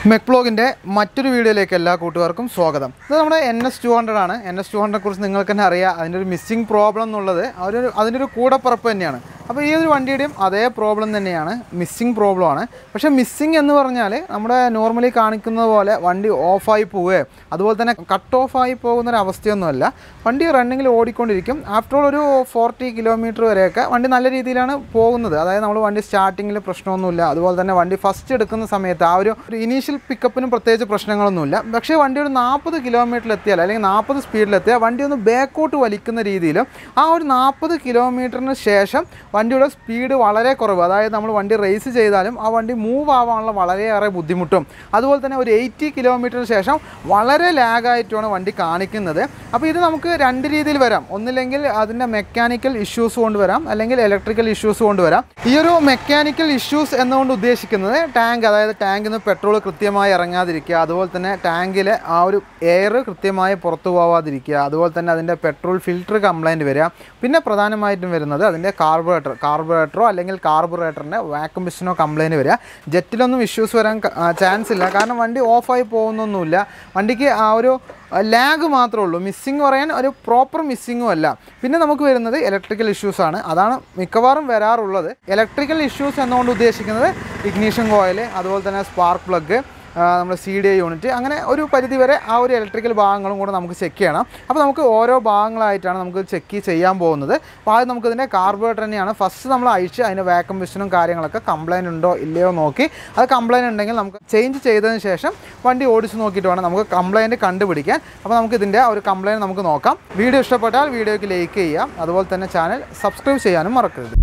മെക്ബ്ലോഗിൻ്റെ മറ്റൊരു വീഡിയോയിലേക്ക് എല്ലാ കൂട്ടുകാർക്കും സ്വാഗതം ഇത് നമ്മുടെ എൻ എസ് ടു ഹൺഡ്രഡ് ആണ് എൻ എസ് ടു ഹൺഡ്രഡിനെ കുറിച്ച് നിങ്ങൾക്ക് തന്നെ അറിയാം അതിൻ്റെ ഒരു മിസ്സിംഗ് പ്രോബ്ലം എന്നുള്ളത് ഒരു അതിൻ്റെ ഒരു കൂടപ്പറപ്പ് തന്നെയാണ് അപ്പോൾ ഈ ഒരു വണ്ടിയുടെയും അതേ പ്രോബ്ലം തന്നെയാണ് മിസ്സിംഗ് പ്രോബ്ലം ആണ് പക്ഷേ മിസ്സിംഗ് എന്ന് പറഞ്ഞാൽ നമ്മുടെ നോർമലി കാണിക്കുന്നത് പോലെ വണ്ടി ഓഫായി പോവുകയോ അതുപോലെ തന്നെ കട്ട് ഓഫ് ആയി പോകുന്ന ഒരു അവസ്ഥയൊന്നുമല്ല വണ്ടി റണ്ണിങ്ങിൽ ഓടിക്കൊണ്ടിരിക്കും ആഫ്റ്റർ ഓൾ ഒരു ഫോർട്ടി കിലോമീറ്റർ വരെയൊക്കെ വണ്ടി നല്ല രീതിയിലാണ് പോകുന്നത് അതായത് നമ്മൾ വണ്ടി സ്റ്റാർട്ടിങ്ങിൽ പ്രശ്നമൊന്നുമില്ല അതുപോലെ തന്നെ വണ്ടി ഫസ്റ്റ് എടുക്കുന്ന സമയത്ത് ആ ഒരു ഒരു ഇനീഷ്യൽ പിക്കപ്പിനും പ്രത്യേകിച്ച് പ്രശ്നങ്ങളൊന്നുമില്ല പക്ഷേ വണ്ടി ഒരു നാൽപ്പത് കിലോമീറ്ററിലെത്തിയാൽ അല്ലെങ്കിൽ നാൽപ്പത് സ്പീഡിലെത്തിയാൽ വണ്ടി ഒന്ന് ബാക്കോട്ട് വലിക്കുന്ന രീതിയിൽ ആ ഒരു നാൽപ്പത് കിലോമീറ്ററിന് ശേഷം വണ്ടിയുടെ സ്പീഡ് വളരെ കുറവ് അതായത് നമ്മൾ വണ്ടി റേസ് ചെയ്താലും ആ വണ്ടി മൂവ് ആവാനുള്ള വളരെയേറെ ബുദ്ധിമുട്ടും അതുപോലെ തന്നെ ഒരു എയ്റ്റി കിലോമീറ്ററിന് ശേഷം വളരെ ലാഗായിട്ടാണ് വണ്ടി കാണിക്കുന്നത് അപ്പോൾ ഇത് നമുക്ക് രണ്ട് രീതിയിൽ വരാം ഒന്നില്ലെങ്കിൽ അതിൻ്റെ മെക്കാനിക്കൽ ഇഷ്യൂസ് കൊണ്ട് വരാം അല്ലെങ്കിൽ ഇലക്ട്രിക്കൽ ഇഷ്യൂസ് കൊണ്ട് വരാം ഈ ഒരു മെക്കാനിക്കൽ ഇഷ്യൂസ് എന്നുകൊണ്ട് ഉദ്ദേശിക്കുന്നത് ടാങ്ക് അതായത് ടാങ്കിൽ നിന്ന് പെട്രോൾ കൃത്യമായി ഇറങ്ങാതിരിക്കുക അതുപോലെ തന്നെ ടാങ്കിലെ ആ ഒരു എയർ കൃത്യമായി പുറത്തു പോവാതിരിക്കുക അതുപോലെ തന്നെ അതിൻ്റെ പെട്രോൾ ഫിൽറ്റർ കംപ്ലൈൻറ്റ് വരിക പിന്നെ പ്രധാനമായിട്ടും വരുന്നത് അതിൻ്റെ കാർബറേറ്റർ കാർബറേറ്ററോ അല്ലെങ്കിൽ കാർബറേറ്ററിൻ്റെ വാക്യൂം പിസ്റ്റനോ കംപ്ലൈൻറ്റ് വരിക ജെറ്റിലൊന്നും ഇഷ്യൂസ് വരാൻ ചാൻസ് ഇല്ല കാരണം വണ്ടി ഓഫായി പോകുന്നൊന്നുമില്ല വണ്ടിക്ക് ആ ഒരു ലാഗ് മാത്രമേ ഉള്ളൂ മിസ്സിങ് പറയാൻ ഒരു പ്രോപ്പർ മിസ്സിങ്ങും അല്ല പിന്നെ നമുക്ക് വരുന്നത് ഇലക്ട്രിക്കൽ ഇഷ്യൂസ് ആണ് അതാണ് മിക്കവാറും വരാറുള്ളത് ഇലക്ട്രിക്കൽ ഇഷ്യൂസ് എന്നുകൊണ്ട് ഉദ്ദേശിക്കുന്നത് ഇഗ്നീഷൻ കോയിൽ അതുപോലെ തന്നെ സ്പാർക്ക് പ്ലഗ് നമ്മുടെ സി ഡി ഐ യൂണിറ്റ് അങ്ങനെ ഒരു പരിധി വരെ ആ ഒരു ഇലക്ട്രിക്കൽ ഭാഗങ്ങളും കൂടെ നമുക്ക് ചെക്ക് ചെയ്യണം അപ്പോൾ നമുക്ക് ഓരോ ഭാഗങ്ങളായിട്ടാണ് നമുക്ക് ചെക്ക് ചെയ്യാൻ പോകുന്നത് അപ്പോൾ ആദ്യം നമുക്കിതിൻ്റെ കാർബറേറ്റർ തന്നെയാണ് ഫസ്റ്റ് നമ്മൾ അഴിച്ച് അതിൻ്റെ വാക്കം പിസ്റ്റനും കാര്യങ്ങളൊക്കെ കംപ്ലൈൻറ്റ് ഉണ്ടോ ഇല്ലയോ നോക്കി അത് കംപ്ലൈൻറ്റ് ഉണ്ടെങ്കിൽ നമുക്ക് ചേഞ്ച് ചെയ്തതിന് ശേഷം വണ്ടി ഓടിച്ച് നോക്കിയിട്ട് വേണം നമുക്ക് കംപ്ലൈൻറ്റ് കണ്ടുപിടിക്കാൻ അപ്പോൾ നമുക്ക് ഇതിൻ്റെ ഒരു കംപ്ലൈൻറ്റ് നമുക്ക് നോക്കാം വീഡിയോ ഇഷ്ടപ്പെട്ടാൽ വീഡിയോയ്ക്ക് ലൈക്ക് ചെയ്യാം അതുപോലെ തന്നെ ചാനൽ സബ്സ്ക്രൈബ് ചെയ്യാനും മറക്കരുത്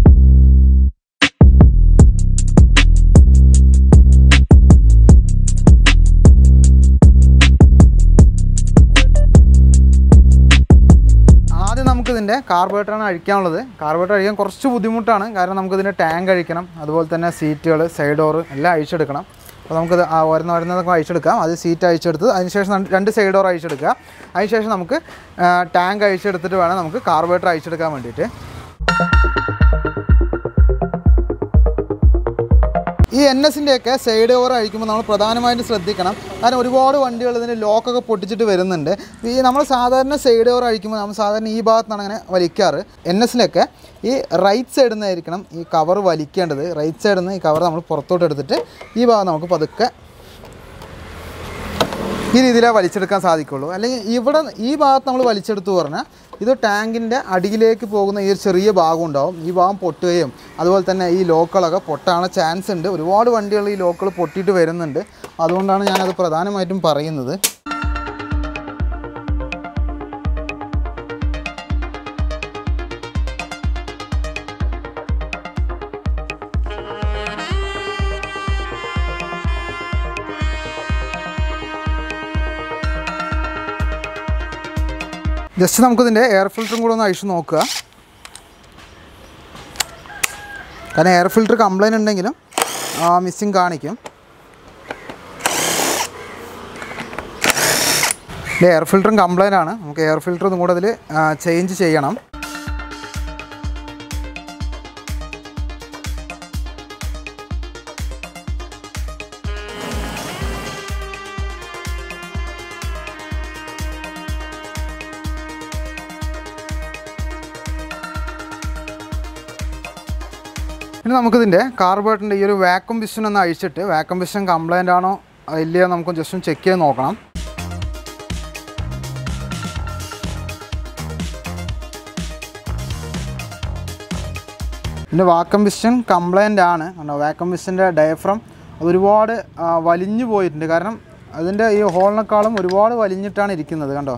ആദ്യം നമുക്കിതിൻ്റെ കാർബറേറ്ററാണ് അഴിക്കാനുള്ളത് കാർബറേറ്റർ അഴിക്കാൻ കുറച്ച് ബുദ്ധിമുട്ടാണ് കാരണം നമുക്കിതിൻ്റെ ടാങ്ക് അഴിക്കണം അതുപോലെ തന്നെ സീറ്റുകൾ സൈഡ് ഡോറ് എല്ലാം അഴിച്ചെടുക്കണം അപ്പോൾ നമുക്കത് ആ വരുന്ന വരുന്നതൊക്കെ അഴിച്ചെടുക്കാം അത് സീറ്റ് അഴിച്ചെടുത്ത് അതിനുശേഷം ന- രണ്ട് സൈഡ് ഡോർ അഴിച്ചെടുക്കുക അതിനുശേഷം നമുക്ക് ടാങ്ക് അഴിച്ചെടുത്തിട്ട് വേണം നമുക്ക് കാർബറേറ്റർ അഴിച്ചെടുക്കാൻ വേണ്ടിയിട്ട് ഈ എൻ എസിൻ്റെയൊക്കെ സൈഡ് ഓവർ അഴിക്കുമ്പോൾ നമ്മൾ പ്രധാനമായിട്ടും ശ്രദ്ധിക്കണം കാരണം ഒരുപാട് വണ്ടികൾ ഇതിന് ലോക്കൊക്കെ പൊട്ടിച്ചിട്ട് വരുന്നുണ്ട് ഈ നമ്മൾ സാധാരണ സൈഡ് ഓവർ അഴിക്കുമ്പോൾ നമ്മൾ സാധാരണ ഈ ഭാഗത്താണ് അങ്ങനെ വലിക്കാറ് എൻ എസിലൊക്കെ ഈ റൈറ്റ് സൈഡിൽ നിന്നായിരിക്കണം ഈ കവർ വലിക്കേണ്ടത് റൈറ്റ് സൈഡിൽ നിന്ന് ഈ കവർ നമ്മൾ പുറത്തോട്ട് എടുത്തിട്ട് ഈ ഭാഗം നമുക്ക് പതുക്കെ ഈ രീതിയിലേ വലിച്ചെടുക്കാൻ സാധിക്കുള്ളൂ അല്ലെങ്കിൽ ഇവിടെ ഈ ഭാഗത്ത് നമ്മൾ വലിച്ചെടുത്തു പറഞ്ഞാൽ ഇത് ടാങ്കിൻ്റെ അടിയിലേക്ക് പോകുന്ന ഈ ഒരു ചെറിയ ഭാഗം ഉണ്ടാവും ഈ ഭാഗം പൊട്ടുകയും അതുപോലെ തന്നെ ഈ ലോക്കുകളൊക്കെ പൊട്ടാനുള്ള ചാൻസ് ഉണ്ട് ഒരുപാട് വണ്ടികൾ ഈ ലോക്കുകൾ പൊട്ടിയിട്ട് വരുന്നുണ്ട് അതുകൊണ്ടാണ് ഞാനത് പ്രധാനമായിട്ടും പറയുന്നത് ജസ്റ്റ് നമുക്കിതിൻ്റെ എയർ ഫിൽറ്ററും കൂടെ ഒന്ന് അഴിച്ചു നോക്കുക കാരണം എയർ ഫിൽറ്റർ കംപ്ലൈൻറ്റ് ഉണ്ടെങ്കിലും മിസ്സിങ് കാണിക്കും ഇത് എയർ ഫിൽറ്ററും കംപ്ലൈൻ്റ് ആണ് നമുക്ക് എയർ ഫിൽറ്റർ ഒന്നും കൂടെ അതിൽ ചേഞ്ച് ചെയ്യണം ഇനി നമുക്കിതിൻ്റെ കാർബറേറ്ററിൻ്റെ ഈ ഒരു വാക്വം പിസ്റ്റൺ ഒന്ന് അഴിച്ചിട്ട് വാക്വം പിസ്റ്റൺ കംപ്ലൈൻ്റ് ആണോ ഇല്ലയോ നമുക്ക് ജസ്റ്റ് ഒന്ന് ചെക്ക് ചെയ്ത് നോക്കണം ഇതിൻ്റെ വാക്കം പിസ്റ്റൺ കംപ്ലൈൻ്റ് ആണ് കണ്ടോ വാക്കം പിസ്റ്റൻ്റെ ഡയഫ്രം അത് ഒരുപാട് ആ, വലിഞ്ഞു പോയിട്ടുണ്ട് കാരണം അതിൻ്റെ ഈ ഹോളിനേക്കാളും ഒരുപാട് വലിഞ്ഞിട്ടാണ് ഇരിക്കുന്നത് കണ്ടോ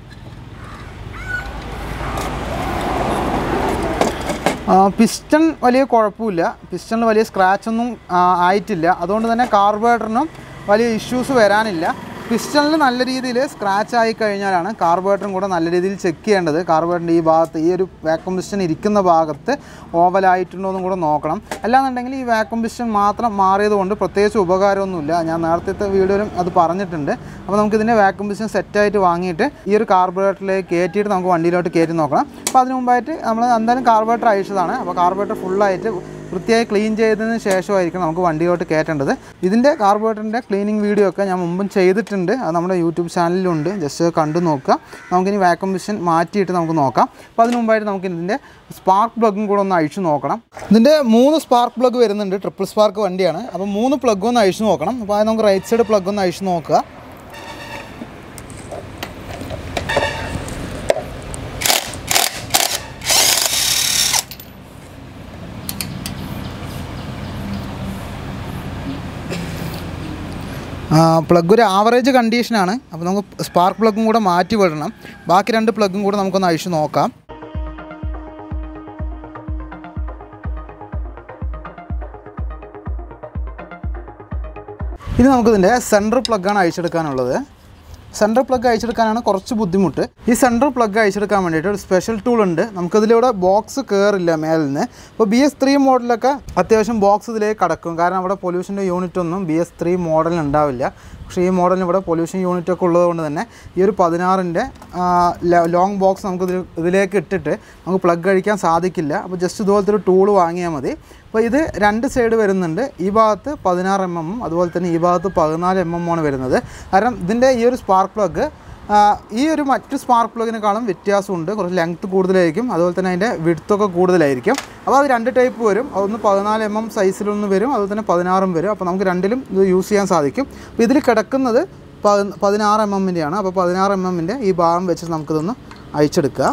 പിസ്റ്റൺ വലിയ കുഴപ്പമില്ല പിസ്റ്റണിൽ വലിയ സ്ക്രാച്ച് ഒന്നും ആ, ആയിട്ടില്ല അതുകൊണ്ട് തന്നെ കാർബറേറ്ററിനും വലിയ ഇഷ്യൂസ് വരാനില്ല പിസ്റ്റണിൽ നല്ല രീതിയിൽ സ്ക്രാച്ച് ആയി കഴിഞ്ഞാലാണ് കാർബറേറ്ററും കൂടെ നല്ല രീതിയിൽ ചെക്ക് ചെയ്യേണ്ടത് കാർബറേറ്ററിൻ്റെ ഈ ഭാഗത്ത് ഈ ഒരു വാക്വം പിസ്റ്റൺ ഇരിക്കുന്ന ഭാഗത്ത് ഓവലായിട്ടുണ്ടോ എന്നും കൂടെ നോക്കണം അല്ലാന്നുണ്ടെങ്കിൽ ഈ വാക്വം പിസ്റ്റൺ മാത്രം മാറിയത് കൊണ്ട് പ്രത്യേകിച്ച് ഉപകാരമൊന്നുമില്ല ഞാൻ നേരത്തെ വീഡിയോയിലും അത് പറഞ്ഞിട്ടുണ്ട് അപ്പോൾ നമുക്ക് ഇതിൻ്റെ വാക്വം പിസ്റ്റൺ സെറ്റായിട്ട് വാങ്ങിയിട്ട് ഈ ഒരു കാർബറേറ്ററിലേക്ക് കയറ്റിയിട്ട് നമുക്ക് വണ്ടിയിലോട്ട് കയറ്റി നോക്കണം അപ്പോൾ അതിന് മുമ്പായിട്ട് നമ്മൾ എന്തായാലും കാർബറേറ്റർ അയച്ചതാണ് അപ്പോൾ കാർബറേറ്റർ ഫുള്ളായിട്ട് വൃത്തിയായി ക്ലീൻ ചെയ്തതിന് ശേഷമായിരിക്കും നമുക്ക് വണ്ടിയിലോട്ട് കയറ്റേണ്ടത് ഇതിൻ്റെ കാർബോറേറ്ററിൻ്റെ ക്ലീനിങ് വീഡിയോ ഒക്കെ ഞാൻ മുമ്പും ചെയ്തിട്ടുണ്ട് അത് നമ്മുടെ യൂട്യൂബ് ചാനലിലുണ്ട് ജസ്റ്റ് കണ്ടു നോക്കുക നമുക്കിനി വാക്വം മെഷീൻ മാറ്റിയിട്ട് നമുക്ക് നോക്കാം അപ്പോൾ അതിന് മുമ്പായിട്ട് നമുക്ക് ഇതിൻ്റെ സ്പാർക്ക് പ്ലഗും കൂടെ ഒന്ന് അഴിച്ചു നോക്കണം ഇതിൻ്റെ മൂന്ന് സ്പാർക്ക് പ്ലഗ് വരുന്നുണ്ട് ട്രിപ്പിൾ സ്പാർക്ക് വണ്ടിയാണ് അപ്പോൾ മൂന്ന് പ്ലഗ് ഒന്ന് അഴിച്ചു നോക്കണം അപ്പോൾ അത് നമുക്ക് റൈറ്റ് സൈഡ് പ്ലഗ് ഒന്ന് അഴിച്ചു നോക്കുക പ്ലഗ് ഒരു ആവറേജ് കണ്ടീഷനാണ് അപ്പോൾ നമുക്ക് സ്പാർക്ക് പ്ലഗും കൂടെ മാറ്റി വിടണം ബാക്കി രണ്ട് പ്ലഗും കൂടെ നമുക്കൊന്ന് അഴിച്ചു നോക്കാം ഇനി നമുക്കിതിൻ്റെ സെൻട്രൽ പ്ലഗാണ് അഴിച്ചെടുക്കാനുള്ളത് സെൻട്രൽ പ്ലഗ് അഴിച്ചെടുക്കാനാണ് കുറച്ച് ബുദ്ധിമുട്ട് ഈ സെൻട്രൽ പ്ലഗ് അഴിച്ചെടുക്കാൻ വേണ്ടിയിട്ട് ഒരു സ്പെഷ്യൽ ടൂൾ ഉണ്ട് നമുക്കിതിലൂടെ ബോക്സ് കയറില്ല മേലിൽ നിന്ന് ഇപ്പോൾ ബി എസ് ത്രീ മോഡലൊക്കെ അത്യാവശ്യം ബോക്സ് ഇതിലേക്ക് കടക്കും കാരണം അവിടെ പൊല്യൂഷൻ്റെ യൂണിറ്റ് ഒന്നും ബി എസ് ത്രീ മോഡലിന് ഉണ്ടാവില്ല പക്ഷേ ഈ മോഡലിന് ഇവിടെ പൊല്യൂഷൻ യൂണിറ്റ് ഒക്കെ ഉള്ളതുകൊണ്ട് തന്നെ ഈ ഒരു പതിനാറിൻ്റെ ലോങ് ബോക്സ് നമുക്ക് ഇതിൽ ഇതിലേക്ക് ഇട്ടിട്ട് നമുക്ക് പ്ലഗ് അഴിക്കാൻ സാധിക്കില്ല അപ്പോൾ ജസ്റ്റ് ഇതുപോലത്തെ ഒരു ടൂൾ വാങ്ങിയാൽ മതി അപ്പോൾ ഇത് രണ്ട് സൈഡ് വരുന്നുണ്ട് ഈ ഭാഗത്ത് പതിനാറ് എം എമ്മും അതുപോലെ തന്നെ ഈ ഭാഗത്ത് പതിനാല് എം എമ്മാണ് വരുന്നത് കാരണം ഇതിൻ്റെ ഈ ഒരു സ്പാർക്ക് പ്ലഗ് ഈ ഒരു മറ്റു സ്പാർക്ക് പ്ലഗിനേക്കാളും വ്യത്യാസമുണ്ട് കുറച്ച് ലെങ്ത്ത് കൂടുതലായിരിക്കും അതുപോലെ തന്നെ അതിൻ്റെ വിടുത്തൊക്കെ കൂടുതലായിരിക്കും അപ്പോൾ അത് രണ്ട് ടൈപ്പ് വരും അതൊന്ന് പതിനാല് എം എം സൈസിലൊന്ന് വരും അതുപോലെ തന്നെ പതിനാറും വരും അപ്പോൾ നമുക്ക് രണ്ടിലും ഇത് യൂസ് ചെയ്യാൻ സാധിക്കും അപ്പോൾ ഇതിൽ കിടക്കുന്നത് പതി- പതിനാറ് എം എമ്മിൻ്റെയാണ് അപ്പോൾ പതിനാറ് എം എമ്മിൻ്റെ ഈ ഭാഗം വെച്ച് നമുക്കിതൊന്ന് അഴിച്ചെടുക്കുക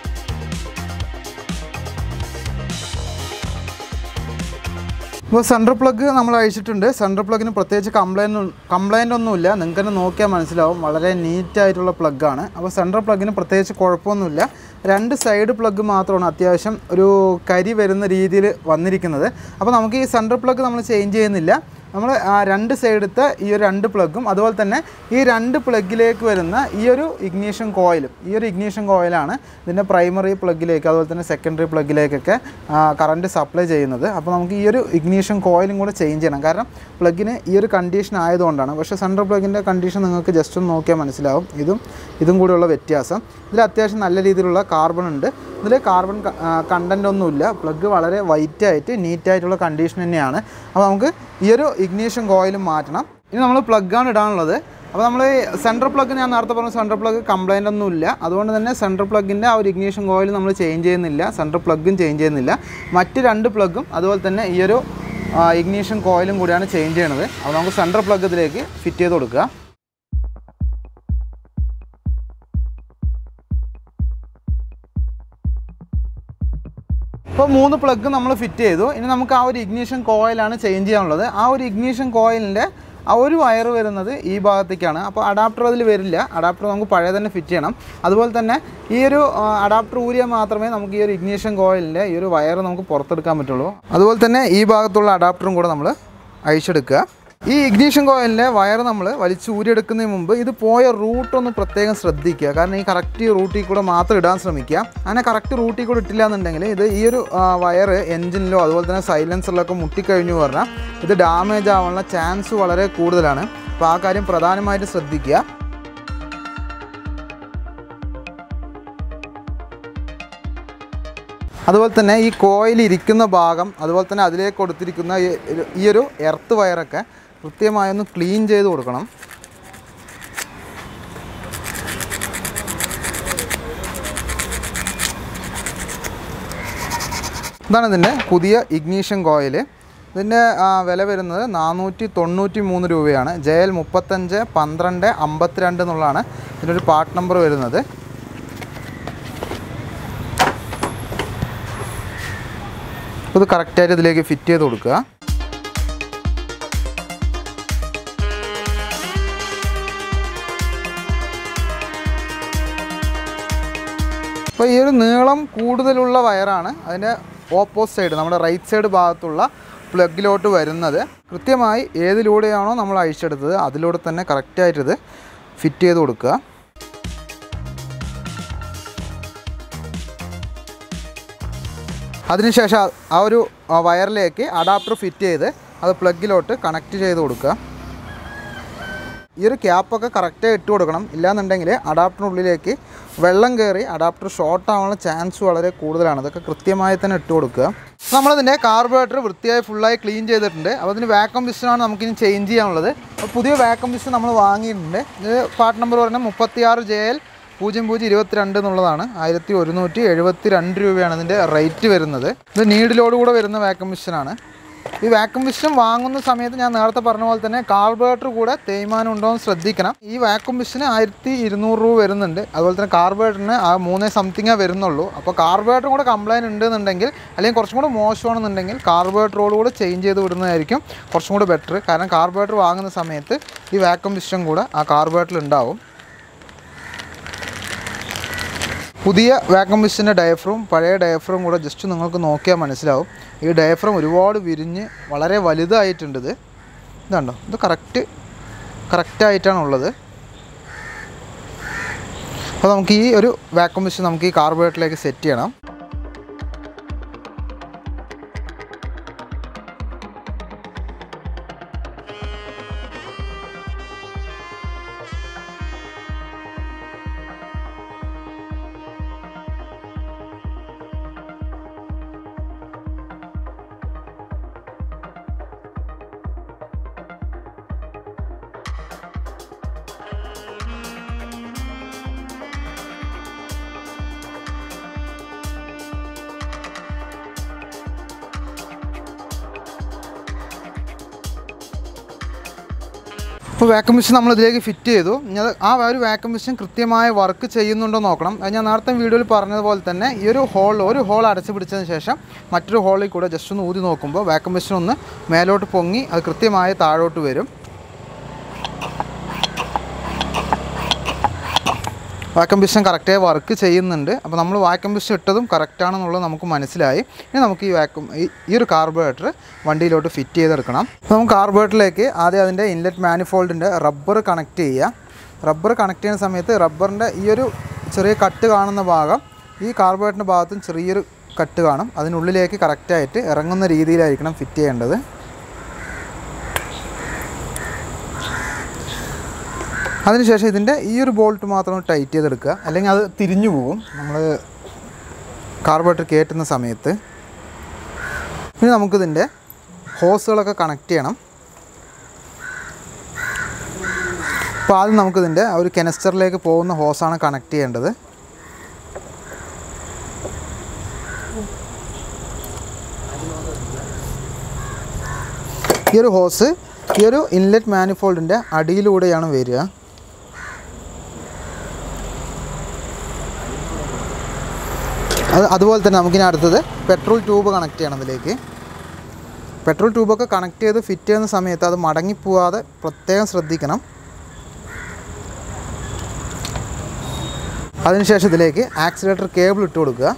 ഇപ്പോൾ സെൻട്രൽ പ്ലഗ് നമ്മൾ അഴിച്ചിട്ടുണ്ട് സെൻട്രൽ പ്ലഗിന് പ്രത്യേകിച്ച് കംപ്ലൈൻറ്റ് കംപ്ലൈൻ്റ് ഒന്നുമില്ല നിങ്ങൾക്ക് തന്നെ നോക്കിയാൽ മനസ്സിലാവും വളരെ നീറ്റായിട്ടുള്ള പ്ലഗ്ഗാണ് അപ്പോൾ സെൻട്രൽ പ്ലഗിന് പ്രത്യേകിച്ച് കുഴപ്പമൊന്നുമില്ല രണ്ട് സൈഡ് പ്ലഗ് മാത്രമാണ് അത്യാവശ്യം ഒരു കരി വരുന്ന രീതിയിൽ വന്നിരിക്കുന്നത് അപ്പോൾ നമുക്ക് ഈ സെൻട്രൽ പ്ലഗ് നമ്മൾ ചേഞ്ച് ചെയ്യുന്നില്ല നമ്മൾ ആ രണ്ട് സൈഡത്തെ ഈ ഒരു രണ്ട് പ്ലഗും അതുപോലെ തന്നെ ഈ രണ്ട് പ്ലഗിലേക്ക് വരുന്ന ഈ ഒരു ഇഗ്നീഷൻ കോയിലും ഈ ഒരു ഇഗ്നീഷൻ കോയിലാണ് ഇതിൻ്റെ പ്രൈമറി പ്ലഗിലേക്ക് അതുപോലെ തന്നെ സെക്കൻഡറി പ്ലഗിലേക്കൊക്കെ കറണ്ട് സപ്ലൈ ചെയ്യുന്നത് അപ്പോൾ നമുക്ക് ഈ ഒരു ഇഗ്നീഷൻ കോയിലും കൂടെ ചേഞ്ച് ചെയ്യണം കാരണം പ്ലഗിന് ഈ ഒരു കണ്ടീഷൻ ആയതുകൊണ്ടാണ് പക്ഷേ സെൻട്രൽ പ്ലഗിൻ്റെ കണ്ടീഷൻ നിങ്ങൾക്ക് ജസ്റ്റ് ഒന്ന് നോക്കിയാൽ മനസ്സിലാവും ഇതും ഇതും കൂടെയുള്ള വ്യത്യാസം ഇതിൽ അത്യാവശ്യം നല്ല രീതിയിലുള്ള കാർബൺ ഉണ്ട് ഇതിൽ കാർബൺ കണ്ടൻ്റ് ഒന്നുമില്ല പ്ലഗ് വളരെ വൈറ്റ് ആയിട്ട് നീറ്റായിട്ടുള്ള കണ്ടീഷൻ തന്നെയാണ് അപ്പോൾ നമുക്ക് ഈ ഒരു ഇഗ്നീഷൻ കോയിലും മാറ്റണം ഇനി നമ്മൾ പ്ലഗാണ് ഇടാനുള്ളത് അപ്പോൾ നമ്മൾ സെൻട്രൽ പ്ലഗ് ഞാൻ നേരത്തെ പറഞ്ഞ സെൻട്രൽ പ്ലഗ് കംപ്ലൈൻ്റ് ഒന്നുമില്ല അതുകൊണ്ട് തന്നെ സെൻട്രൽ പ്ലഗിൻ്റെ ആ ഒരു ഇഗ്നീഷൻ കോയിൽ നമ്മൾ ചേഞ്ച് ചെയ്യുന്നില്ല സെൻട്രൽ പ്ലഗും ചേഞ്ച് ചെയ്യുന്നില്ല മറ്റ് രണ്ട് പ്ലഗും അതുപോലെ തന്നെ ഈ ഒരു ഇഗ്നീഷൻ കോയിലും കൂടിയാണ് ചേഞ്ച് ചെയ്യണത് അപ്പോൾ നമുക്ക് സെൻട്രൽ പ്ലഗ് ഇതിലേക്ക് ഫിറ്റ് ചെയ്ത് കൊടുക്കുക ഇപ്പോൾ മൂന്ന് പ്ലഗ് നമ്മൾ ഫിറ്റ് ചെയ്തു ഇനി നമുക്ക് ആ ഒരു ഇഗ്നീഷൻ കോയിലാണ് ചേഞ്ച് ചെയ്യാനുള്ളത് ആ ഒരു ഇഗ്നീഷൻ കോയിലിൻ്റെ ആ ഒരു വയർ വരുന്നത് ഈ ഭാഗത്തേക്കാണ് അപ്പോൾ അഡാപ്റ്റർ അതിൽ വരില്ല അഡാപ്റ്റർ നമുക്ക് പഴയ തന്നെ ഫിറ്റ് ചെയ്യണം അതുപോലെ തന്നെ ഈ ഒരു അഡാപ്റ്റർ ഊരിയാൽ മാത്രമേ നമുക്ക് ഈ ഒരു ഇഗ്നീഷൻ കോയിലിൻ്റെ ഈ ഒരു വയർ നമുക്ക് പുറത്തെടുക്കാൻ പറ്റുള്ളൂ അതുപോലെ തന്നെ ഈ ഭാഗത്തുള്ള അഡാപ്റ്ററും കൂടെ നമ്മൾ അഴിച്ചെടുക്കുക ഈ ഇഗ്നീഷൻ കോയിലിൻ്റെ വയർ നമ്മൾ വലിച്ച് ഊരിയെടുക്കുന്നതിന് മുമ്പ് ഇത് പോയ റൂട്ട് ഒന്ന് പ്രത്യേകം ശ്രദ്ധിക്കുക കാരണം ഈ കറക്റ്റ് റൂട്ടിൽ കൂടെ മാത്രം ഇടാൻ ശ്രമിക്കുക അങ്ങനെ കറക്റ്റ് റൂട്ടിൽ കൂടെ ഇട്ടില്ല എന്നുണ്ടെങ്കിൽ ഇത് ഈ ഒരു വയർ എൻജിനിലോ അതുപോലെ തന്നെ സൈലൻസറിലൊക്കെ മുട്ടിക്കഴിഞ്ഞു പറഞ്ഞാൽ ഇത് ഡാമേജ് ആവാനുള്ള ചാൻസ് വളരെ കൂടുതലാണ് അപ്പോൾ ആ കാര്യം പ്രധാനമായിട്ട് ശ്രദ്ധിക്കുക അതുപോലെ തന്നെ ഈ കോയിൽ ഇരിക്കുന്ന ഭാഗം അതുപോലെ തന്നെ അതിലേക്ക് കൊടുത്തിരിക്കുന്ന ഈ ഒരു- ഈ ഒരു എർത്ത് വയറൊക്കെ കൃത്യമായൊന്ന് ക്ലീൻ ചെയ്ത് കൊടുക്കണം ഇതാണ് ഇതിൻ്റെ പുതിയ ഇഗ്നീഷൻ കോയിൽ ഇതിൻ്റെ ആ, വില വരുന്നത് നാനൂറ്റി തൊണ്ണൂറ്റി മൂന്ന് രൂപയാണ് ജെ എൽ മുപ്പത്തഞ്ച് പന്ത്രണ്ട് അമ്പത്തിരണ്ട് എന്നുള്ളതാണ് ഇതിനൊരു പാർട്ട് നമ്പർ വരുന്നത് അപ്പോൾ ഇത് കറക്റ്റായിട്ട് ഇതിലേക്ക് ഫിറ്റ് ചെയ്ത് കൊടുക്കുക അപ്പോൾ ഈ ഒരു നീളം കൂടുതലുള്ള വയറാണ് അതിൻ്റെ ഓപ്പോസിറ്റ് സൈഡ് നമ്മുടെ റൈറ്റ് സൈഡ് ഭാഗത്തുള്ള പ്ലഗിലോട്ട് വരുന്നത് കൃത്യമായി ഏതിലൂടെയാണോ നമ്മൾ അഴിച്ചെടുത്തത് അതിലൂടെ തന്നെ കറക്റ്റായിട്ട് ഇത് ഫിറ്റ് ചെയ്ത് കൊടുക്കുക അതിനുശേഷം ആ- ആ ഒരു ആ, വയറിലേക്ക് അഡാപ്റ്റർ ഫിറ്റ് ചെയ്ത് അത് പ്ലഗിലോട്ട് കണക്ട് ചെയ്ത് കൊടുക്കുക ഈ ഒരു ക്യാപ്പൊക്കെ കറക്റ്റായി ഇട്ട് കൊടുക്കണം ഇല്ലാന്നുണ്ടെങ്കിൽ അഡാപ്റ്ററിനുള്ളിലേക്ക് വെള്ളം കയറി അഡാപ്റ്റർ ഷോർട്ട് ആവാനുള്ള ചാൻസ് വളരെ കൂടുതലാണ് അതൊക്കെ കൃത്യമായി തന്നെ ഇട്ട് കൊടുക്കുക നമ്മളിതിൻ്റെ കാർബറേറ്റർ വൃത്തിയായി ഫുള്ളായി ക്ലീൻ ചെയ്തിട്ടുണ്ട് അപ്പോൾ അതിന് വാക്കം പിസ്റ്റനാണ് നമുക്കിനി ചേഞ്ച് ചെയ്യാനുള്ളത് അപ്പോൾ പുതിയ വാക്കം പിസ്റ്റൻ നമ്മൾ വാങ്ങിയിട്ടുണ്ട് ഇത് പാർട്ട് നമ്പർ പറഞ്ഞാൽ മുപ്പത്തിയാറ് ജെ എൽ പൂജ്യം പൂജ്യം ഇരുപത്തിരണ്ട് എന്നുള്ളതാണ് ആയിരത്തി ഒരുന്നൂറ്റി എഴുപത്തി രണ്ട് രൂപയാണ് ഇതിൻ്റെ റേറ്റ് വരുന്നത് ഇത് നീഡിലോട് കൂടെ വരുന്ന വാക്കം മിഷനാണ് ഈ വാക്കം മിഷൻ വാങ്ങുന്ന സമയത്ത് ഞാൻ നേരത്തെ പറഞ്ഞ പോലെ തന്നെ കാർബറേറ്റർ കൂടെ തേയ്മാനം ഉണ്ടോ എന്ന് ശ്രദ്ധിക്കണം ഈ വാക്കം മിഷന് ആയിരത്തി ഇരുന്നൂറ് രൂപ വരുന്നുണ്ട് അതുപോലെ തന്നെ കാർബറേറ്ററിന് ആ മൂന്നേ സംതിങ്ങേ വരുന്നുള്ളൂ അപ്പോൾ കാർബറേറ്റർ കൂടെ കംപ്ലൈൻറ്റ് ഉണ്ടെന്നുണ്ടെങ്കിൽ അല്ലെങ്കിൽ കുറച്ചും കൂടെ മോശമാണെന്നുണ്ടെങ്കിൽ കാർബറേറ്ററോട് കൂടെ ചേഞ്ച് ചെയ്ത് വിടുന്നതായിരിക്കും കുറച്ചും കൂടെ ബെറ്റർ കാരണം കാർബറേറ്റർ വാങ്ങുന്ന സമയത്ത് ഈ വാക്കം മിഷൻ കൂടെ ആ കാർബറേറ്ററിൽ ഉണ്ടാവും പുതിയ വാക്കം മിഷൻ്റെ ഡയഫ്രം പഴയ ഡയഫ്രം കൂടെ ജസ്റ്റ് നിങ്ങൾക്ക് നോക്കിയാൽ മനസ്സിലാവും ഈ ഡയഫ്രം ഒരുപാട് വിരിഞ്ഞ് വളരെ വലുതായിട്ടുണ്ട് ഇത് ഇതുണ്ടോ ഇത് കറക്റ്റ് കറക്റ്റായിട്ടാണ് ഉള്ളത് അപ്പോൾ നമുക്ക് ഈ ഒരു വാക്കം മിഷൻ നമുക്ക് ഈ കാർബറേറ്ററിലേക്ക് സെറ്റ് ചെയ്യണം ഇപ്പോൾ വാക്യൂം മെഷീൻ നമ്മൾ ഇതിലേക്ക് ഫിറ്റ് ചെയ്തു ഇനി അത് ആ ഒരു വാക്യൂം മെഷീൻ കൃത്യമായ വർക്ക് ചെയ്യുന്നുണ്ടോ നോക്കണം അത് ഞാൻ നേരത്തെ വീഡിയോയിൽ പറഞ്ഞതുപോലെ തന്നെ ഈ ഒരു ഹോൾ ഒരു ഹോൾ അടച്ചു പിടിച്ചതിന് ശേഷം മറ്റൊരു ഹോളിൽ കൂടെ ജസ്റ്റ് ഒന്ന് ഊതി നോക്കുമ്പോൾ വാക്യൂം മെഷീൻ ഒന്ന് മേലോട്ട് പൊങ്ങി അത് കൃത്യമായി താഴോട്ട് വരും വാക്യൂം പിസ്റ്റൺ കറക്റ്റായി വർക്ക് ചെയ്യുന്നുണ്ട് അപ്പോൾ നമ്മൾ വാക്യൂം പിസ്റ്റൺ ഇട്ടതും കറക്റ്റാണെന്നുള്ളത് നമുക്ക് മനസ്സിലായി ഇനി നമുക്ക് ഈ വാക്യൂം ഈ ഒരു കാർബറേറ്റർ വണ്ടിയിലോട്ട് ഫിറ്റ് ചെയ്തെടുക്കണം അപ്പോൾ നമുക്ക് കാർബറേറ്ററിലേക്ക് ആദ്യം അതിൻ്റെ ഇൻലെറ്റ് മാനിഫോൾഡിൻ്റെ റബ്ബർ കണക്ട് ചെയ്യുക റബ്ബർ കണക്ട് ചെയ്യുന്ന സമയത്ത് റബ്ബറിൻ്റെ ഈ ഒരു ചെറിയ കട്ട് കാണുന്ന ഭാഗം ഈ കാർബറേറ്ററിൻ്റെ ഭാഗത്തും ചെറിയൊരു കട്ട് കാണും അതിനുള്ളിലേക്ക് കറക്റ്റായിട്ട് ഇറങ്ങുന്ന രീതിയിലായിരിക്കണം ഫിറ്റ് ചെയ്യേണ്ടത് അതിനുശേഷം ഇതിൻ്റെ ഈ ഒരു ബോൾട്ട് മാത്രം ടൈറ്റ് ചെയ്തെടുക്കുക അല്ലെങ്കിൽ അത് തിരിഞ്ഞു പോകും നമ്മൾ കാർബറേറ്റർ കയറ്റുന്ന സമയത്ത് ഇനി നമുക്കിതിൻ്റെ ഹോസുകളൊക്കെ കണക്ട് ചെയ്യണം അപ്പോൾ ആദ്യം നമുക്കിതിൻ്റെ ആ ഒരു കെനസ്റ്ററിലേക്ക് പോകുന്ന ഹോസാണ് കണക്ട് ചെയ്യേണ്ടത് ഈ ഒരു ഹോസ് ഈ ഒരു ഇൻലെറ്റ് മാനിഫോൾഡിൻ്റെ അടിയിലൂടെയാണ് വരിക അത് അതുപോലെ തന്നെ നമുക്കിനി അടുത്തത് പെട്രോൾ ട്യൂബ് കണക്ട് ചെയ്യണം അതിലേക്ക് പെട്രോൾ ട്യൂബൊക്കെ കണക്ട് ചെയ്ത് ഫിറ്റ് ചെയ്യുന്ന സമയത്ത് അത് മടങ്ങിപ്പോവാതെ പ്രത്യേകം ശ്രദ്ധിക്കണം അതിനുശേഷം ഇതിലേക്ക് ആക്സിലേറ്റർ കേബിൾ ഇട്ട് കൊടുക്കുക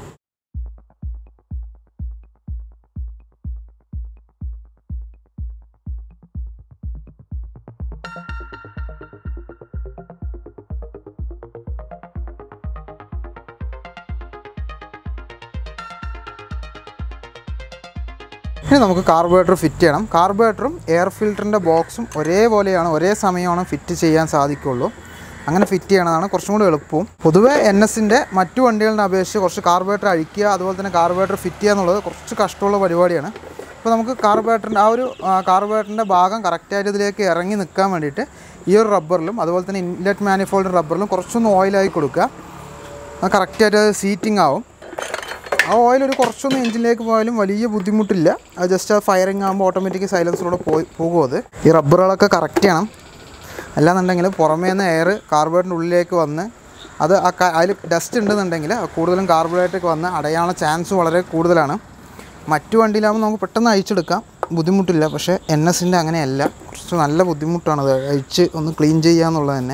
ഇനി നമുക്ക് കാർബറേറ്റർ ഫിറ്റ് ചെയ്യണം കാർബറേറ്ററും എയർ ഫിൽറ്ററിൻ്റെ ബോക്സും ഒരേപോലെയാണ് ഒരേ സമയമാണ് ഫിറ്റ് ചെയ്യാൻ സാധിക്കുള്ളൂ അങ്ങനെ ഫിറ്റ് ചെയ്യണതാണ് കുറച്ചും കൂടി എളുപ്പവും പൊതുവേ എൻ എസിൻ്റെ മറ്റു വണ്ടികളുടെ അപേക്ഷിച്ച് കുറച്ച് കാർബറേറ്റർ അഴിക്കുക അതുപോലെ തന്നെ കാർബറേറ്റർ ഫിറ്റ് ചെയ്യുക എന്നുള്ളത് കുറച്ച് കഷ്ടമുള്ള പരിപാടിയാണ് അപ്പോൾ നമുക്ക് കാർബറേറ്ററിൻ്റെ ആ ഒരു കാർബറേറ്ററിൻ്റെ ഭാഗം കറക്റ്റായിട്ട് ഇതിലേക്ക് ഇറങ്ങി നിൽക്കാൻ വേണ്ടിയിട്ട് ഈ ഒരു റബ്ബറിലും അതുപോലെ തന്നെ ഇൻലെറ്റ് മാനിഫോൾഡ് റബ്ബറിലും കുറച്ചൊന്ന് ഓയിലായി കൊടുക്കുക അത് കറക്റ്റായിട്ട് സീറ്റിംഗ് ആവും ആ ഓയിൽ ഒരു കുറച്ചൊന്ന് എഞ്ചിനിലേക്ക് പോയാലും വലിയ ബുദ്ധിമുട്ടില്ല അത് ജസ്റ്റ് ആ ഫയറിങ് ആകുമ്പോൾ ഓട്ടോമാറ്റിക് സൈലൻസിലൂടെ പോയി പോകും അത് ഈ റബ്ബറുകളൊക്കെ കറക്റ്റ് ചെയ്യണം അല്ലാന്നുണ്ടെങ്കിൽ പുറമേ നിന്ന് എയർ കാർബറേറ്ററിൻ്റെ ഉള്ളിലേക്ക് വന്ന് അത് ആ അതിൽ ഡസ്റ്റ് ഉണ്ടെന്നുണ്ടെങ്കിൽ കൂടുതലും കാർബറേറ്ററൊക്കെ വന്ന് അടയാനുള്ള ചാൻസ് വളരെ കൂടുതലാണ് മറ്റു വണ്ടിയിലാകുമ്പോൾ നമുക്ക് പെട്ടെന്ന് അഴിച്ചെടുക്കാം ബുദ്ധിമുട്ടില്ല പക്ഷേ എൻ എസിൻ്റെ അങ്ങനെയല്ല കുറച്ച് നല്ല ബുദ്ധിമുട്ടാണ് അത് അഴിച്ച് ഒന്ന് ക്ലീൻ ചെയ്യുക എന്നുള്ളത് തന്നെ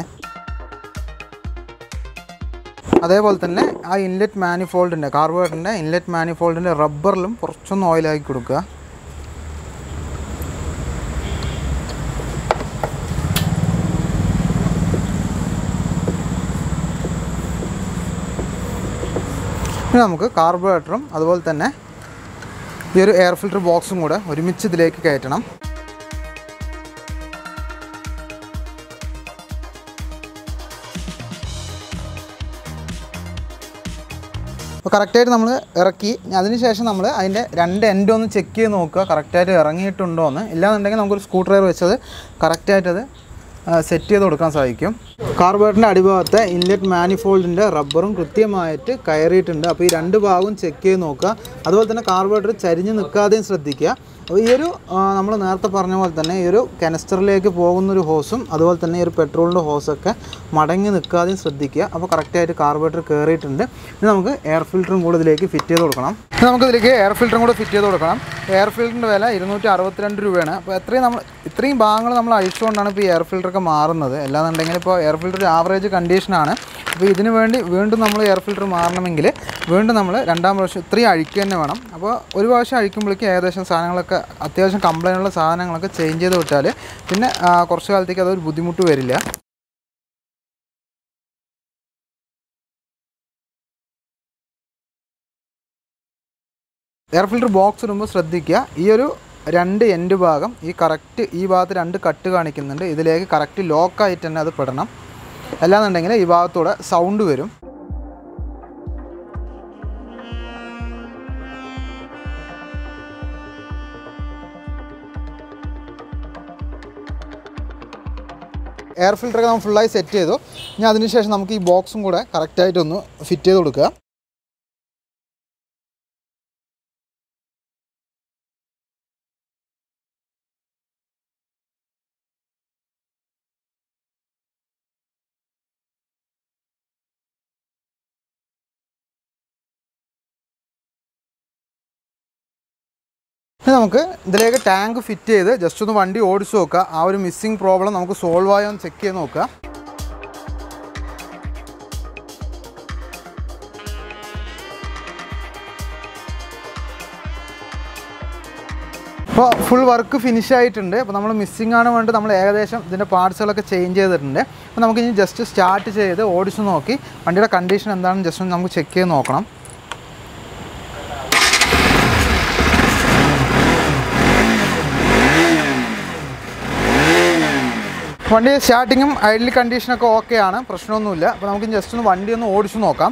അതേപോലെ തന്നെ ആ ഇൻലെറ്റ് മാനിഫോൾഡിൻ്റെ കാർബറേറ്ററിൻ്റെ ഇൻലെറ്റ് മാനിഫോൾഡിൻ്റെ റബ്ബറിലും കുറച്ചൊന്ന് ഓയിലാക്കി കൊടുക്കുക ഇനി നമുക്ക് കാർബറേറ്ററും അതുപോലെ തന്നെ ഈ ഒരു എയർ ഫിൽറ്റർ ബോക്സും കൂടെ ഒരുമിച്ച് ഇതിലേക്ക് കയറ്റണം അപ്പോൾ കറക്റ്റായിട്ട് നമ്മൾ ഇറക്കി അതിനുശേഷം നമ്മൾ അതിൻ്റെ രണ്ട് എൻഡ് ഒന്ന് ചെക്ക് ചെയ്ത് നോക്കുക കറക്റ്റായിട്ട് ഇറങ്ങിയിട്ടുണ്ടോ എന്ന് ഇല്ലാന്നുണ്ടെങ്കിൽ നമുക്കൊരു സ്ക്രൂ ഡ്രൈവർ വെച്ചത് കറക്റ്റായിട്ടത് സെറ്റ് ചെയ്ത് കൊടുക്കാൻ സാധിക്കും കാർബേറ്റിൻ്റെ അടിഭാഗത്തെ ഇൻലെറ്റ് മാനിഫോൾഡിൻ്റെ റബ്ബറും കൃത്യമായിട്ട് കയറിയിട്ടുണ്ട് അപ്പോൾ ഈ രണ്ട് ഭാഗവും ചെക്ക് ചെയ്ത് നോക്കുക അതുപോലെ തന്നെ കാർബേറ്റർ ചരിഞ്ഞ് നിൽക്കാതെയും ശ്രദ്ധിക്കുക അപ്പോൾ ഈ ഒരു നമ്മൾ നേരത്തെ പറഞ്ഞ പോലെ തന്നെ ഈ ഒരു കനസ്റ്ററിലേക്ക് പോകുന്ന ഒരു ഹോസും അതുപോലെ തന്നെ ഈ ഒരു പെട്രോളിൻ്റെ ഹോസൊക്കെ മടങ്ങി നിൽക്കാതെയും ശ്രദ്ധിക്കുക അപ്പോൾ കറക്റ്റായിട്ട് കാർബേറ്റർ കയറിയിട്ടുണ്ട് ഇനി നമുക്ക് എയർ ഫിൽറ്ററും കൂടെ ഇതിലേക്ക് ഫിറ്റ് ചെയ്ത് കൊടുക്കണം ഇനി നമുക്ക് ഇതിലേക്ക് എയർ ഫിൽറ്ററും കൂടെ ഫിറ്റ് ചെയ്ത് കൊടുക്കണം എയർ ഫിൽറ്ററിൻ്റെ വില ഇരുന്നൂറ്റി അറുപത്തിരണ്ട് രൂപയാണ് അപ്പോൾ എത്രയും നമ്മൾ ഇത്രയും ഭാഗങ്ങൾ നമ്മൾ അഴിച്ചുകൊണ്ടാണ് ഇപ്പോൾ ഈ എയർ ഫിൽറ്ററൊക്കെ മാറുന്നത് അല്ലാന്നുണ്ടെങ്കിൽ ഇപ്പോൾ എയർ ഫിൽറ്റർ ഒരു ആവറേജ് കണ്ടീഷനാണ് അപ്പോൾ ഇതിന് വേണ്ടി വീണ്ടും നമ്മൾ എയർ ഫിൽറ്റർ മാറണമെങ്കിൽ വീണ്ടും നമ്മൾ രണ്ടാം പ്രാവശ്യം ഇത്രയും അഴിക്കുക തന്നെ വേണം അപ്പോൾ ഒരു പ്രാവശ്യം അഴിക്കുമ്പോഴേക്കും ഏകദേശം സാധനങ്ങളൊക്കെ അത്യാവശ്യം കംപ്ലൈൻ്റ് ഉള്ള സാധനങ്ങളൊക്കെ ചേഞ്ച് ചെയ്ത് വിട്ടാൽ പിന്നെ ആ, കുറച്ച് കാലത്തേക്ക് അതൊരു ബുദ്ധിമുട്ട് വരില്ല എയർ ഫിൽറ്റർ ബോക്സ് ഇടുമ്പോൾ ശ്രദ്ധിക്കുക ഈ ഒരു രണ്ട് എൻഡ് ഭാഗം ഈ കറക്റ്റ് ഈ ഭാഗത്ത് രണ്ട് കട്ട് കാണിക്കുന്നുണ്ട് ഇതിലേക്ക് കറക്റ്റ് ലോക്കായിട്ട് തന്നെ അത് പെടണം അല്ലാന്നുണ്ടെങ്കിൽ ഈ ഭാഗത്തൂടെ സൗണ്ട് വരും എയർ ഫിൽറ്ററൊക്കെ നമ്മൾ ഫുള്ളായി സെറ്റ് ചെയ്തു ഇനി അതിനുശേഷം നമുക്ക് ഈ ബോക്സും കൂടെ കറക്റ്റായിട്ടൊന്ന് ഫിറ്റ് ചെയ്ത് കൊടുക്കുക ഇനി നമുക്ക് ഇതിലേക്ക് ടാങ്ക് ഫിറ്റ് ചെയ്ത് ജസ്റ്റ് ഒന്ന് വണ്ടി ഓടിച്ച് നോക്കുക ആ ഒരു മിസ്സിംഗ് പ്രോബ്ലം നമുക്ക് സോൾവ് ആയോ എന്ന് ചെക്ക് ചെയ്ത് നോക്കുക ഇപ്പോൾ ഫുൾ വർക്ക് ഫിനിഷ് ആയിട്ടുണ്ട് അപ്പോൾ നമ്മൾ മിസ്സിംഗ് ആണ് വേണ്ടി നമ്മൾ ഏകദേശം ഇതിൻ്റെ പാർട്സുകളൊക്കെ ചേഞ്ച് ചെയ്തിട്ടുണ്ട് അപ്പോൾ നമുക്ക് ഇനി ജസ്റ്റ് സ്റ്റാർട്ട് ചെയ്ത് ഓടിച്ച് നോക്കി വണ്ടിയുടെ കണ്ടീഷൻ എന്താണെന്ന് ജസ്റ്റ് ഒന്ന് നമുക്ക് ചെക്ക് ചെയ്ത് നോക്കണം വണ്ടി സ്റ്റാർട്ടിങ്ങും ഐഡിൽ കണ്ടീഷനൊക്കെ ഓക്കെ ആണ് പ്രശ്നമൊന്നുമില്ല അപ്പോൾ നമുക്ക് ജസ്റ്റ് ഒന്ന് വണ്ടി ഒന്ന് ഓടിച്ചു നോക്കാം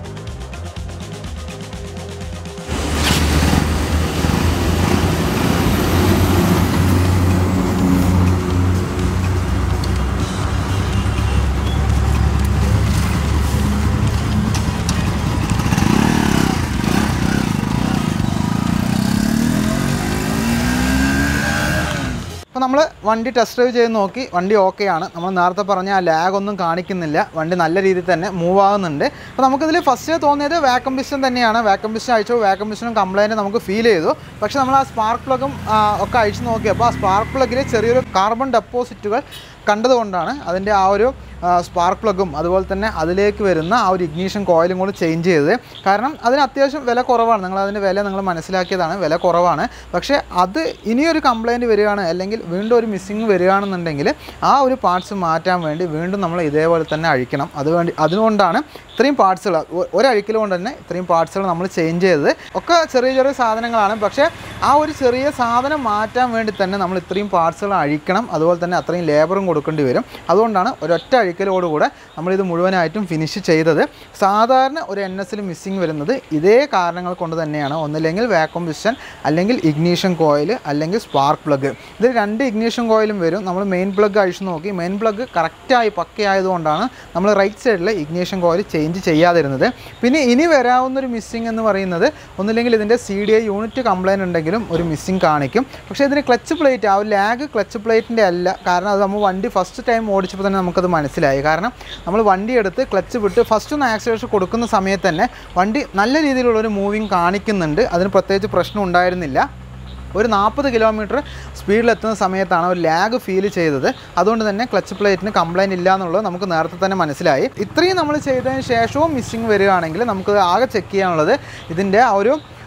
അപ്പോൾ നമ്മൾ വണ്ടി ടെസ്റ്റ് ഡ്രൈവ് ചെയ്ത് നോക്കി വണ്ടി ഓക്കെ ആണ് നമ്മൾ നേരത്തെ പറഞ്ഞ ആ ലാഗ് ഒന്നും കാണിക്കുന്നില്ല വണ്ടി നല്ല രീതിയിൽ തന്നെ മൂവ് ആകുന്നുണ്ട് അപ്പോൾ നമുക്കിതിൽ ഫസ്റ്റ് തോന്നിയത് വാക്കം പിസ്റ്റൻ തന്നെയാണ് വാക്കം പിസ്റ്റൻ അയച്ചു വാക്കം പിസ്റ്റനും കംപ്ലൈൻറ്റ് നമുക്ക് ഫീൽ ചെയ്തു പക്ഷേ നമ്മൾ ആ സ്പാർക്ക് പ്ലഗും ഒക്കെ അഴിച്ചു നോക്കിയപ്പോൾ ആ സ്പാർക്ക് പ്ലഗിൽ ചെറിയൊരു കാർബൺ ഡെപ്പോസിറ്റുകൾ കണ്ടതുകൊണ്ടാണ് അതിൻ്റെ ആ ഒരു സ്പാർക്ക് പ്ലഗും അതുപോലെ തന്നെ അതിലേക്ക് വരുന്ന ആ ഒരു ഇഗ്നീഷൻ കോയിലും കൂടി ചേഞ്ച് ചെയ്തത് കാരണം അതിന് അത്യാവശ്യം വില കുറവാണ് നിങ്ങൾ അതിൻ്റെ വില നിങ്ങൾ മനസ്സിലാക്കിയതാണ് വില കുറവാണ് പക്ഷേ അത് ഇനിയൊരു കംപ്ലൈൻറ്റ് വരികയാണ് അല്ലെങ്കിൽ വീണ്ടും ഒരു മിസ്സിങ് വരികയാണെന്നുണ്ടെങ്കിൽ ആ ഒരു പാർട്സ് മാറ്റാൻ വേണ്ടി വീണ്ടും നമ്മൾ ഇതേപോലെ തന്നെ അഴിക്കണം അതുവേണ്ടി അതുകൊണ്ടാണ് ഇത്രയും പാർട്സുകൾ ഒരഴിക്കൽ കൊണ്ട് തന്നെ ഇത്രയും പാർട്സുകൾ നമ്മൾ ചേഞ്ച് ചെയ്തത് ഒക്കെ ചെറിയ ചെറിയ സാധനങ്ങളാണ് പക്ഷേ ആ ഒരു ചെറിയ സാധനം മാറ്റാൻ വേണ്ടി തന്നെ നമ്മൾ ഇത്രയും പാർട്സുകൾ അഴിക്കണം അതുപോലെ തന്നെ അത്രയും ലേബറും കൊടുക്കേണ്ടി വരും അതുകൊണ്ടാണ് ഒരൊറ്റ അഴിക്കലോടുകൂടെ നമ്മളിത് മുഴുവനായിട്ടും ഫിനിഷ് ചെയ്തത് സാധാരണ ഒരു എൻ എസിൽ മിസ്സിങ് വരുന്നത് ഇതേ കാരണങ്ങൾ കൊണ്ട് തന്നെയാണ് ഒന്നില്ലെങ്കിൽ വാക്വം പിസ്റ്റൻ അല്ലെങ്കിൽ ഇഗ്നീഷൻ കോയിൽ അല്ലെങ്കിൽ സ്പാർക്ക് പ്ലഗ് ഇതിൽ രണ്ട് ഇഗ്നീഷൻ കോയിലും വരും നമ്മൾ മെയിൻ പ്ലഗ് അഴിച്ചു നോക്കി മെയിൻ പ്ലഗ് കറക്റ്റായി പക്കയായതുകൊണ്ടാണ് നമ്മൾ റൈറ്റ് സൈഡിൽ ഇഗ്നീഷൻ കോയിൽ ചേഞ്ച് ചെയ്യാതിരുന്നത് പിന്നെ ഇനി വരാവുന്ന ഒരു മിസ്സിംഗ് എന്ന് പറയുന്നത് ഒന്നില്ലെങ്കിൽ ഇതിൻ്റെ C D I unit complaint ഉണ്ടെങ്കിലും ഒരു മിസ്സിംഗ് കാണിക്കും പക്ഷേ ഇതിന് ക്ലച്ച് പ്ലേറ്റ് ആ ഒരു ലാഗ് ക്ലച്ച് പ്ലേറ്റിൻ്റെ അല്ല കാരണം അത് നമ്മൾ വണ്ടി ഫസ്റ്റ് ടൈം ഓടിച്ചപ്പോൾ തന്നെ നമുക്കത് മനസ്സിലായി കാരണം നമ്മൾ വണ്ടി എടുത്ത് ക്ലച്ച് വിട്ട് ഫസ്റ്റ് ഒന്ന് ആക്സിലേഷൻ കൊടുക്കുന്ന സമയത്ത് തന്നെ വണ്ടി നല്ല രീതിയിലുള്ള ഒരു മൂവിങ് കാണിക്കുന്നുണ്ട് അതിന് പ്രത്യേകിച്ച് പ്രശ്നം ഉണ്ടായിരുന്നില്ല ഒരു നാൽപ്പത് കിലോമീറ്റർ സ്പീഡിലെത്തുന്ന സമയത്താണ് ഒരു ലാഗ് ഫീൽ ചെയ്തത് അതുകൊണ്ട് തന്നെ ക്ലച്ച് പ്ലേറ്റിന് കംപ്ലൈൻറ്റ് ഇല്ല എന്നുള്ളത് നമുക്ക് നേരത്തെ തന്നെ മനസ്സിലായി ഇത്രയും നമ്മൾ ചെയ്തതിന് ശേഷവും മിസ്സിങ് വരികയാണെങ്കിൽ നമുക്ക് ആകെ ചെക്ക് ചെയ്യാനുള്ളത് ഇതിൻ്റെ ആ ഒരു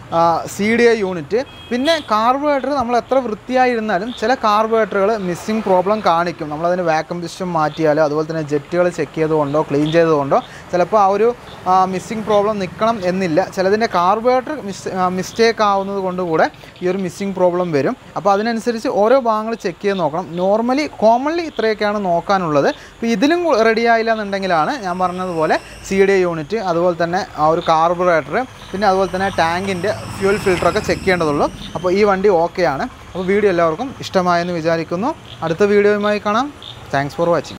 സി ഡി ഐ യൂണിറ്റ് പിന്നെ കാർബോഹൈഡർ നമ്മൾ എത്ര വൃത്തിയായിരുന്നാലും ചില കാർബോഹൈഡറുകൾ മിസ്സിംഗ് പ്രോബ്ലം കാണിക്കും നമ്മളതിന് വാക്വം സിസ്റ്റം മാറ്റിയാലോ അതുപോലെ തന്നെ ജെറ്റുകൾ ചെക്ക് ചെയ്തുകൊണ്ടോ ക്ലീൻ ചെയ്തുകൊണ്ടോ ചിലപ്പോൾ ആ ഒരു മിസ്സിംഗ് പ്രോബ്ലം നിൽക്കണം എന്നില്ല ചിലതിൻ്റെ കാർബോഹൈഡർ മിസ് മിസ്റ്റേക്ക് ആവുന്നത് കൊണ്ട് കൂടെ ഈ ഒരു മിസ്സിംഗ് പ്രോബ്ലം വരും അപ്പോൾ അതിനനുസരിച്ച് ഓരോ ഭാഗങ്ങൾ ചെക്ക് ചെയ്ത് നോക്കണം നോർമലി കോമൺലി ഇത്രയൊക്കെയാണ് നോക്കാനുള്ളത് അപ്പോൾ ഇതിലും റെഡി ആയില്ല എന്നുണ്ടെങ്കിലാണ് ഞാൻ പറഞ്ഞതുപോലെ സി ഡി യൂണിറ്റ് അതുപോലെ തന്നെ ആ ഒരു കാർബറേറ്റർ പിന്നെ അതുപോലെ തന്നെ ടാങ്കിൻ്റെ ഫ്യൂൽ ഫിൽറ്ററൊക്കെ ചെക്ക് ചെയ്യേണ്ടതുള്ളൂ അപ്പോൾ ഈ വണ്ടി ഓക്കെയാണ് അപ്പോൾ വീഡിയോ എല്ലാവർക്കും ഇഷ്ടമായെന്ന് വിചാരിക്കുന്നു അടുത്ത വീഡിയോയുമായി കാണാം താങ്ക്സ് ഫോർ വാച്ചിങ്